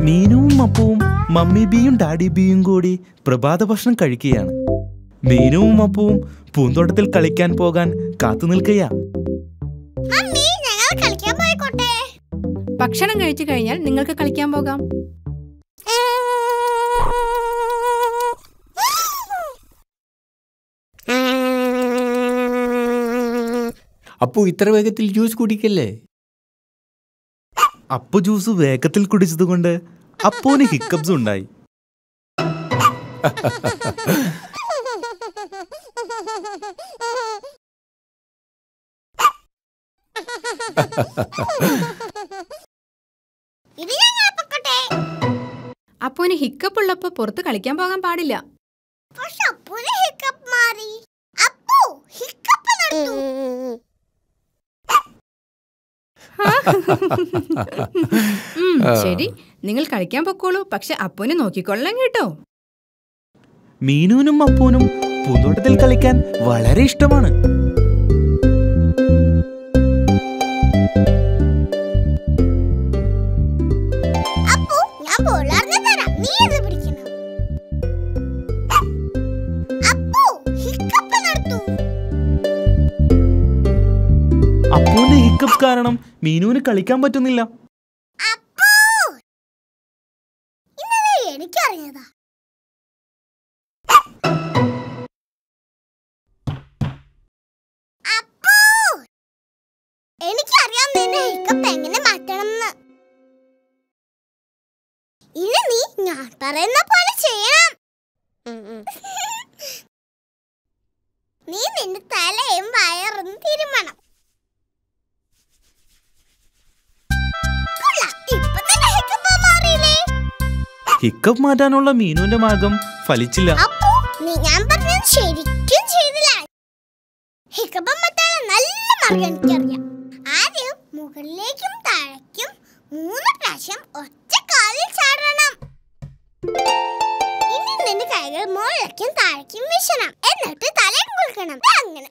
മീനുവും അപ്പവും മമ്മി ബിയും ഡാഡി ബിയും കൂടി പ്രഭാത ഭക്ഷണം കഴിക്കുകയാണ് മീനുവും അപ്പവും പൂന്തോട്ടത്തിൽ കളിക്കാൻ പോകാൻ കാത്തു നിൽക്കുകയാ മമ്മി ഞങ്ങൾ കളിക്കാൻ പോയിക്കോട്ടെ ഭക്ഷണം കഴിച്ചു കഴിഞ്ഞാൽ നിങ്ങൾക്ക് കളിക്കാൻ പോകാം അപ്പോ ഇത്ര വേഗത്തിൽ ജ്യൂസ് കുടിക്കല്ലേ അപ്പു ജ്യൂസ് വേഗത്തിൽ കുടിച്ചതുകൊണ്ട് അപ്പുവിന് ഹിക്കപ്സ് ഉണ്ടായി ഇത് ഞങ്ങൾ പൊക്കട്ടെ അപ്പുവിന് ഹിക്കപ്പ് ഉള്ളപ്പോ പുറത്ത് കളിക്കാൻ പോകാൻ പാടില്ല പക്ഷെ അപ്പൂന് ഹിക്കപ്പ് മാറി അപ്പു ഹിക്കപ്പ് നടത്തു ഉം, ശരി നിങ്ങൾ കളിക്കാൻ പൊക്കോളൂ പക്ഷെ അപ്പുവിനെ നോക്കിക്കൊള്ളാം കേട്ടോ മീനുവിനും അപ്പൂനും പൂന്തോട്ടത്തിൽ കളിക്കാൻ വളരെ ഇഷ്ടമാണ് അപ്പു ഞാൻ പൊള്ളാർന്ന് തരാം നീ ഇത് പിടിക്കണം അപ്പു ഹിക്കപ്പ് നടത്തു അപ്പുവിന്റെ ഹിക്കപ്സ് കാരണം മീനുവിന് കളിക്കാൻ പറ്റുന്നില്ല അപ്പു ഇന്നത് എനിക്കറിഞ്ഞതാ അപ്പു എനിക്കറിയാം നിന്റെ ഹിക്കപ്പ് എങ്ങനെ മാറ്റണമെന്ന് ഇനി നീ ഞാൻ പറയുന്ന പോലെ ചെയ്യണം നീ നിന്റെ തലയും വയറും തിരുമണം കൊള്ളാം. ഇപ്പൊ തന്നെ ഹിക്കപ്പ് മാറിയില്ലേ ഹിക്കപ്പ് മാറ്റാനുള്ള മീനുവിന്റെ മാർഗം ഫലിച്ചില്ല അപ്പോ നീ ഞാൻ പറഞ്ഞത് ശരിക്കും ചെയ്തില്ല ഹിക്കപ്പം മറ്റാളെ നല്ല മാർഗം എനിക്കറിയാം ആദ്യം മുകളിലേക്കും താഴേക്കും മൂന്ന് പ്രാവശ്യം ഒറ്റ കാലിൽ ചാടണം ഇനി നിന്റെ കൈകൾ മുകളിലേക്കും താഴേക്കും വീശണം എന്നിട്ട് തലയും കുളിക്കണം ദേ അങ്ങനെ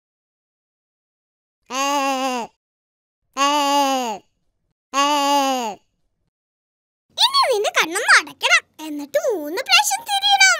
ഇനി നിന്റെ കണ്ണൊന്ന് അടയ്ക്കണം എന്നിട്ട് മൂന്ന് പ്രാവശ്യം തിരിയണം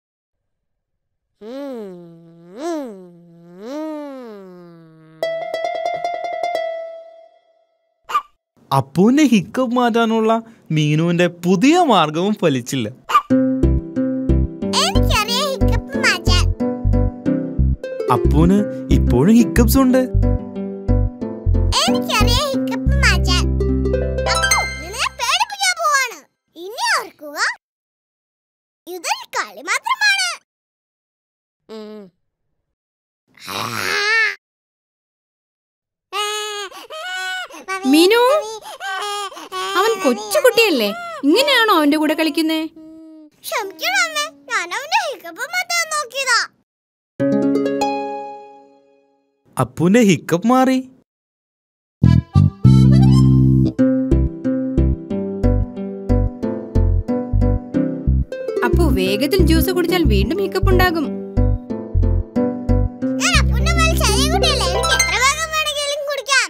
അപ്പുവിന്റെ ഹിക്കപ്പ് മാറ്റാനുള്ള മീനുവിന്റെ പുതിയ മാർഗവും ഫലിച്ചില്ല എനിക്കറിയാം ഹിക്കപ്പ് മാറ്റാൻ അപ്പുവിന് ഇപ്പോഴും ഹിക്കപ്സ് ഉണ്ട് എനിക്കറിയാം ഹിക്കപ്പ് മാറ്റാൻ അപ്പോ നിന്നെ പേടിപ്പിക്കാൻ പോവാണ് ഇനി ഓർക്കുക ഇതൊരു കളി മാത്രമാണ് മീനു, അവൻ കൊച്ചുകുട്ടിയല്ലേ ഇങ്ങനെയാണോ അവന്റെ കൂടെ കളിക്കുന്നേ ക്ഷമിക്കണം അമ്മേ ഞാൻ അവന്റെ ഹിക്കപ്പ് മാറ്റാൻ നോക്കിയതാ അപ്പുവിന്റെ ഹിക്കപ്പ് മാറി അപ്പു വേഗത്തിൽ ജ്യൂസ് കുടിച്ചാൽ വീണ്ടും ഹിക്കപ്പ് ഉണ്ടാകും ഞാൻ അപ്പുന്റെ പോലെ ചെറിയ കുട്ടിയല്ലേ എനിക്ക് എത്ര ഭാഗം വേണമെങ്കിലും കുടിക്കാം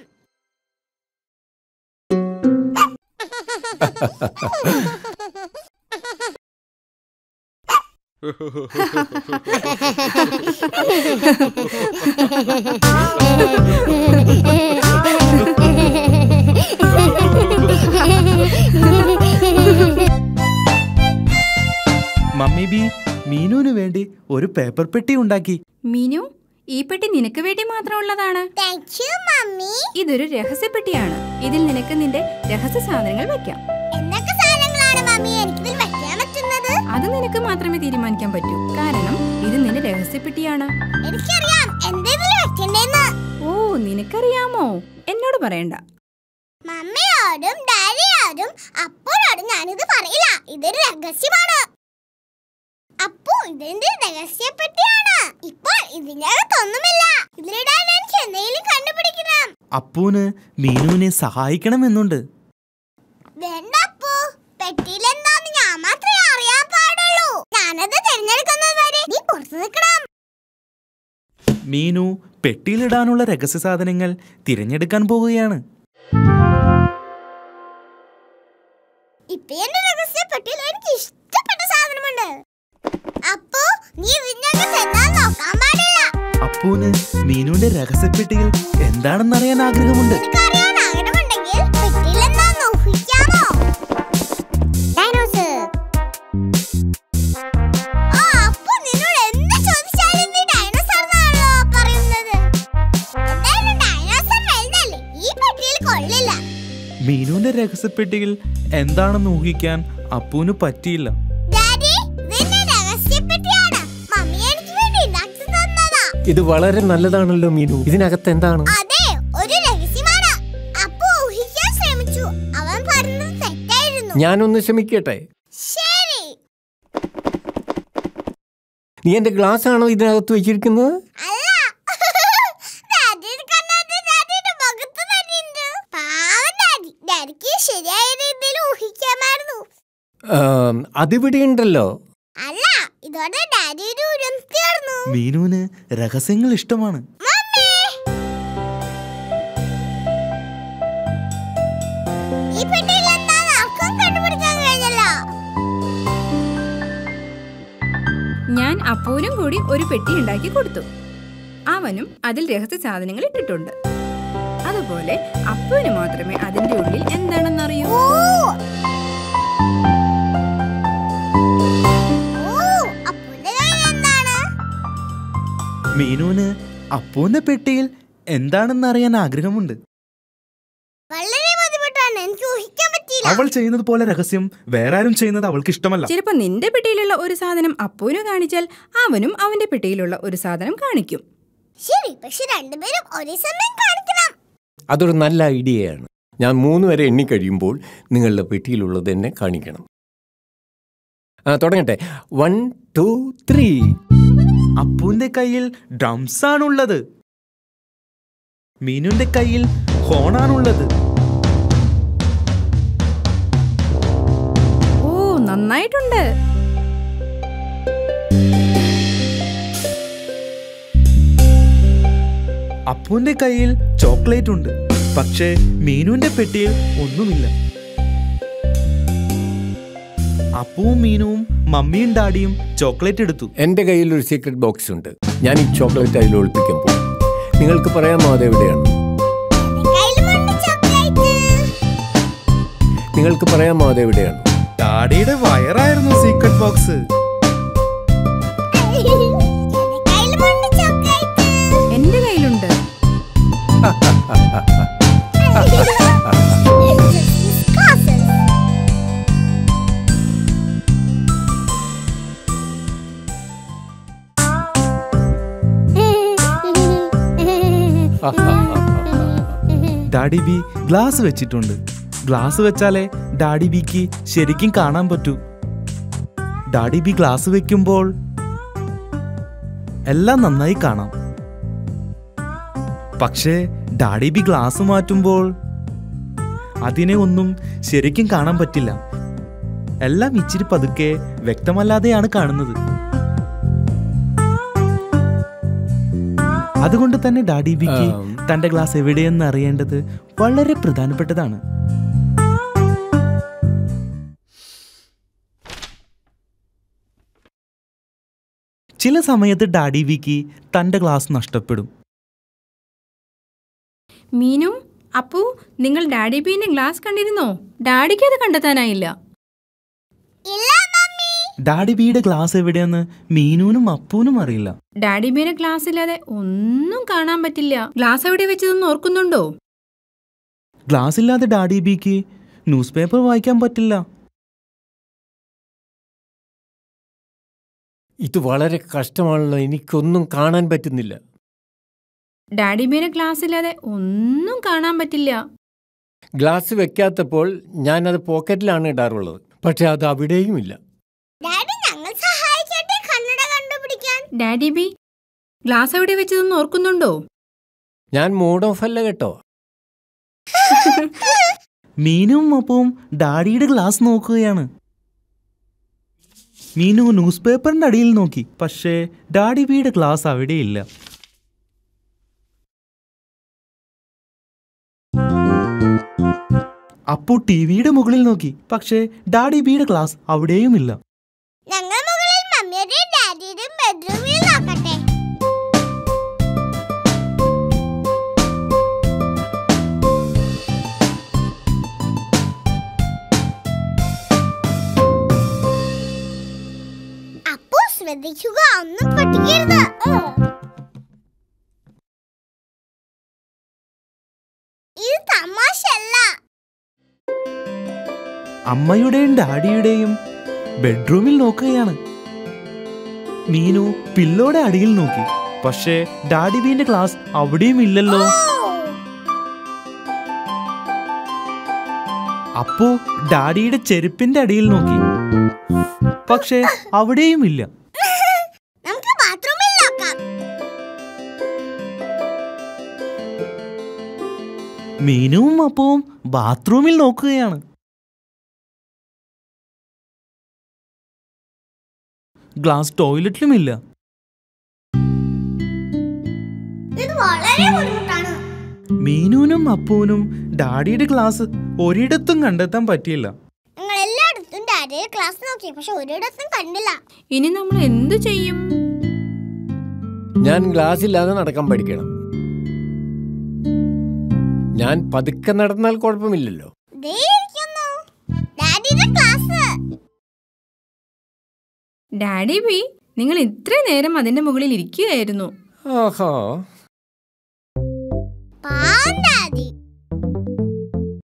മമ്മി ബി മീനുവിന് വേണ്ടി ഒരു പേപ്പർ പെട്ടി ഉണ്ടാക്കി മീനു ഈ പെട്ടി നിനക്ക് വേണ്ടി മാത്രമുള്ളതാണ് താങ്ക് യു മമ്മി ഇതൊരു രഹസ്യപ്പെട്ടിയാണ് ഇതിൽ നിനക്ക് നിന്റെ രഹസ്യ സാധനങ്ങൾ വെക്കാം എന്തൊക്കെ സാധനങ്ങളാണ് മമ്മി എനിക്കിതിൽ വെക്കാൻ പറ്റുന്നത് അത് നിനക്ക് മാത്രമേ തീരുമാനിക്കാൻ പറ്റൂ കാരണം ഇത് നിന്റെ രഹസ്യപ്പെട്ടിയാണ് എനിക്കറിയാം എന്തെങ്കിലും വെക്കണ്ടേന്ന് ഓ നിനക്കറിയാമോ എന്നോട് പറയണ്ട മമ്മിയോടും ഡാഡിയോടും അപ്പോഴോടും ഞാനിത് പറയില്ല ഇതൊരു രഹസ്യമാണ് അപ്പു ഇതിന്റെ രഹസ്യപ്പെട്ടിയാണ് ഇപ്പോൾ ഇതിന്റെ അകത്തൊന്നുമില്ല ഇതിലിടാൻ എനിക്ക് എന്തെങ്കിലും കണ്ടുപിടിക്കണം അപ്പുവിന് മീനുവിനെ സഹായിക്കണമെന്നുണ്ട് വേണ്ട അപ്പു പെട്ടിയിൽ എന്താന്ന് ഞാൻ മാത്രമേ അറിയാൻ പാടുള്ളൂ ഞാനത് തിരഞ്ഞെടുക്കുന്നത് വരെ നീ പുറത്തു നിൽക്കണം മീനു പെട്ടിയിലിടാനുള്ള രഹസ്യ സാധനങ്ങൾ തിരഞ്ഞെടുക്കാൻ പോവുകയാണ് ഇപ്പൊ എന്റെ രഹസ്യപ്പെട്ടിയിൽ എനിക്ക് ഇഷ്ടപ്പെട്ട സാധനമുണ്ട് അപ്പോ നീ ഇതിനകത്ത് എന്താ നോക്കാൻ പാടില്ല അപ്പൂന് മീനുവിന്റെ രഹസ്യപ്പെട്ടിയിൽ എന്താണെന്നറിയാൻ ആഗ്രഹമുണ്ട് എനിക്കറിയാൻ ആഗ്രഹമുണ്ടെങ്കിൽ പെട്ടിയിൽ എന്താന്ന് ഊഹിക്കാമോ ഡൈനോസർ ആ അപ്പോ നിന്നോട് എന്ത് ചോദിച്ചാലും നീ ഡൈനോസർ എന്നാണല്ലോ പറയുന്നത് എന്തായാലും ഡൈനോസർ വലുതല്ലേ ഈ പെട്ടിയിൽ കൊള്ളില്ല മീനുവിന്റെ രഹസ്യപ്പെട്ടിയിൽ എന്താണെന്ന് ഊഹിക്കാൻ അപ്പൂന് പറ്റിയില്ല ഡാഡി ഇതിന്റെ രഹസ്യപ്പെട്ടിയാണ് മമ്മി എനിക്ക് വേണ്ടി ഉണ്ടാക്കി തന്നതാ ഇത് വളരെ നല്ലതാണല്ലോ മീനു ഇതിനകത്ത് എന്താണ് അതെ ഒരു രഹസ്യമാണ് അപ്പു ഊഹിക്കാൻ ശ്രമിച്ചു അവൻ പറഞ്ഞത് തെറ്റായിരുന്നു ഞാനൊന്ന് ശ്രമിക്കട്ടെ ശരി നീ എന്റെ ഗ്ലാസ് ആണോ ഇതിനകത്ത് വെച്ചിരിക്കുന്നത് അല്ല ഡാഡിയുടെ കണ്ണാടി ഡാഡിയുടെ മുഖത്ത് തന്നെയുണ്ട് പാവം ഡാഡി ഡാഡിക്ക് ശരിയായ രീതിയിൽ ഊഹിക്കാമായിരുന്നു ആം, അതിവിടെ ഉണ്ടല്ലോ അല്ല ഇതോടെ ഡാഡിയുടെ ഉരം തീർന്നു മീനുവിന് രഹസ്യങ്ങൾ ഇഷ്ടമാണ് മമ്മി ഈ പെട്ടിയിൽ എന്താന്ന് ആർക്കും കണ്ടുപിടിക്കാൻ കഴിഞ്ഞല്ലോ ഞാൻ അപ്പൂനും കൂടി ഒരു പെട്ടി ഉണ്ടാക്കി കൊടുത്തു അവനും അതിൽ രഹസ്യ സാധനങ്ങൾ ഇട്ടിട്ടുണ്ട് അതുപോലെ അപ്പുവിന് മാത്രമേ അതിന്റെ ഉള്ളിൽ എന്താണെന്നറിയൂ ഓ ഓ അപ്പുന്റെ കയ്യിൽ എന്താണ് മീനുവിന് അപ്പൂന്റെ പെട്ടിയിൽ എന്താണെന്നറിയാൻ ആഗ്രഹമുണ്ട് വളരെ ബുദ്ധിമുട്ടാണ് എനിക്ക് ഊഹിക്കാൻ പറ്റിയില്ല അവൾ ചെയ്യുന്നത് പോലെ രഹസ്യം വേറെ ആരും ചെയ്യുന്നത് അവൾക്ക് ഇഷ്ടമല്ല ചിലപ്പോ നിന്റെ പെട്ടിയിലുള്ള ഒരു സാധനം അപ്പുവിന് കാണിച്ചാൽ അവനും അവന്റെ പെട്ടിയിലുള്ള ഒരു സാധനം കാണിക്കും ശരി പക്ഷെ രണ്ടുപേരും ഒരേ സമയം കാണിക്കണം അതൊരു നല്ല ഐഡിയയാണ് ഞാൻ മൂന്ന് വരെ എണ്ണിക്കഴിയുമ്പോൾ നിങ്ങളുടെ പെട്ടിയിലുള്ളത് എന്നെ കാണിക്കണം ആ തുടങ്ങട്ടെ വൺ ടു ത്രീ അപ്പൂന്റെ കയ്യിൽ ഡ്രംസ് ആണുള്ളത് മീനുവിന്റെ കയ്യിൽ ഹോണാണുള്ളത് ഓ നന്നായിട്ടുണ്ട് അപ്പൂന്റെ കയ്യിൽ ചോക്ലേറ്റ് ഉണ്ട് പക്ഷേ മീനുവിന്റെ പെട്ടിയിൽ ഒന്നുമില്ല അപ്പുവും മീനുവും മമ്മിയും ഡാഡിയും ചോക്ലേറ്റ് എടുത്തു എൻ്റെ കയ്യിൽ ഒരു സീക്രട്ട് ബോക്സ് ഉണ്ട് ഞാൻ ഈ ചോക്ലേറ്റ് അതിൽ ഒളിപ്പിക്കാൻ പോകും നിങ്ങൾക്ക് പറയാമോ അതെവിടെയാണ് കയ്യിലുമുണ്ട് ചോക്ലേറ്റ് നിങ്ങൾക്ക് പറയാമോ അതെവിടെയാണ് ഡാഡിയുടെ വയറായിരുന്നു സീക്രട്ട് ബോക്സ് എന്റെ കയ്യിലുമുണ്ട് ചോക്ലേറ്റ് എന്റെ കയ്യിലുണ്ട് Discusses. ഡാഡി ബി ഗ്ലാസ് വെച്ചിട്ടുണ്ട് ഗ്ലാസ് വെച്ചാലേ ഡാഡി ബിക്ക് ശരിക്കും കാണാൻ പറ്റൂ ഡാഡി ബി ഗ്ലാസ് വെക്കുമ്പോൾ എല്ലാം നന്നായി കാണാം പക്ഷേ ഡാഡി ബി ഗ്ലാസ് മാറ്റുമ്പോൾ അതിനെ ഒന്നും ശരിക്കും കാണാൻ പറ്റില്ല എല്ലാം ഇച്ചിരി പതുക്കെ വ്യക്തമല്ലാതെയാണ് കാണുന്നത് അതുകൊണ്ട് തന്നെ ഡാഡി ബിക്ക് ആം. തന്റെ ഗ്ലാസ് എവിടെയെന്ന് അറിയേണ്ടത് വളരെ പ്രധാനപ്പെട്ടതാണ് ചില സമയത്ത് ഡാഡി ബിക്ക് തന്റെ ഗ്ലാസ് നഷ്ടപ്പെടും മീനു അപ്പു നിങ്ങൾ ഡാഡി ബീന്റെ ഗ്ലാസ് കണ്ടിരുന്നോ ഡാഡിക്ക് അത് കണ്ടെത്താനായില്ല ഇല്ല മമ്മി ഡാഡി ബിയുടെ ഗ്ലാസ് എവിടെയെന്ന് മീനുവിനും അപ്പൂനും അറിയില്ല ഡാഡി ബീന്റെ ഗ്ലാസ് ഇല്ലാതെ ഒന്നും കാണാൻ പറ്റില്ല ഗ്ലാസ് എവിടെ വെച്ചതെന്ന് ഓർക്കുന്നുണ്ടോ ഗ്ലാസ് ഇല്ലാതെ ഡാഡി ബിക്ക് ന്യൂസ് പേപ്പർ വായിക്കാൻ പറ്റില്ല ഇത് വളരെ കഷ്ടമാണല്ലോ എനിക്കൊന്നും കാണാൻ പറ്റുന്നില്ല ഡാഡി ബീന്റെ ഗ്ലാസ് ഇല്ലാതെ ഒന്നും കാണാൻ പറ്റില്ല ഗ്ലാസ് വെക്കാത്തപ്പോൾ ഞാനത് പോക്കറ്റിലാണ് ഇടാറുള്ളത് പക്ഷെ അത് അവിടെയും ഇല്ല ഡാഡി ഞങ്ങൾ സഹായിക്കട്ടെ കണ്ണട കണ്ടുപിടിക്കാൻ ഡാഡി ബി ഗ്ലാസ് എവിടെ വെച്ചതെന്ന് ഓർക്കുന്നുണ്ടോ ഞാൻ മൂഡ് ഓഫ് അല്ല കേട്ടോ മീനും അപ്പവും ഡാഡിയുടെ ഗ്ലാസ് നോക്കുകയാണ് മീനു ന്യൂസ് പേപ്പറിന്റെ അടിയിൽ നോക്കി പക്ഷേ ഡാഡി ബിയുടെ ഗ്ലാസ് അവിടെയില്ല അപ്പു ടി വിയുടെ മുകളിൽ നോക്കി പക്ഷേ ഡാഡി ബിയുടെ ക്ലാസ് അവിടെയുമില്ല ഞങ്ങൾ മുകളിൽ മമ്മിയുടെയും ഡാഡിയുടെയും ബെഡ്റൂമിൽ നോക്കട്ടെ അപ്പോ ശ്രദ്ധിക്കുക ഒന്നും പൊട്ടിക്കരുത് ഇത് തമാശല്ല അമ്മയുടെയും ഡാഡിയുടെയും ബെഡ്റൂമിൽ നോക്കുകയാണ് മീനു പില്ലോടെ അടിയിൽ നോക്കി പക്ഷേ ഡാഡി ബീന്റെ ക്ലാസ് അവിടെയും ഇല്ലല്ലോ അപ്പു ഡാഡിയുടെ ചെരുപ്പിന്റെ അടിയിൽ നോക്കി പക്ഷേ അവിടെയും ഇല്ല നമുക്ക് ബാത്റൂമിൽ നോക്കാം മീനുവും അപ്പവും ബാത്റൂമിൽ നോക്കുകയാണ് ഗ്ലാസ് ടോയ്ലറ്റിലുമില്ല ഇത് വളരെ ബുദ്ധിമുട്ടാണ് മീനുവിനും അപ്പുവിനും ഡാഡിയുടെ ക്ലാസ് ഒരിടത്തും കണ്ടെത്താൻ പറ്റിയില്ല ഞങ്ങൾ എല്ലായിടത്തും ഡാഡിയുടെ ക്ലാസ് നോക്കി പക്ഷെ ഒരിടത്തും കണ്ടില്ല ഇനി നമ്മൾ എന്തു ചെയ്യും ഞാൻ ഗ്ലാസ് ഇല്ലാതെ നടക്കാൻ പഠിക്കണം ഞാൻ പതുക്കെ നടന്നാൽ കുഴപ്പമില്ലല്ലോ ദേ ഇരിക്കുന്നു ഡാഡിയുടെ ക്ലാസ് ഡാഡി ബി നിങ്ങൾ ഇത്രയും നേരം അതിന്റെ മുകളിൽ ഇരിക്കുകയായിരുന്നു ആഹാ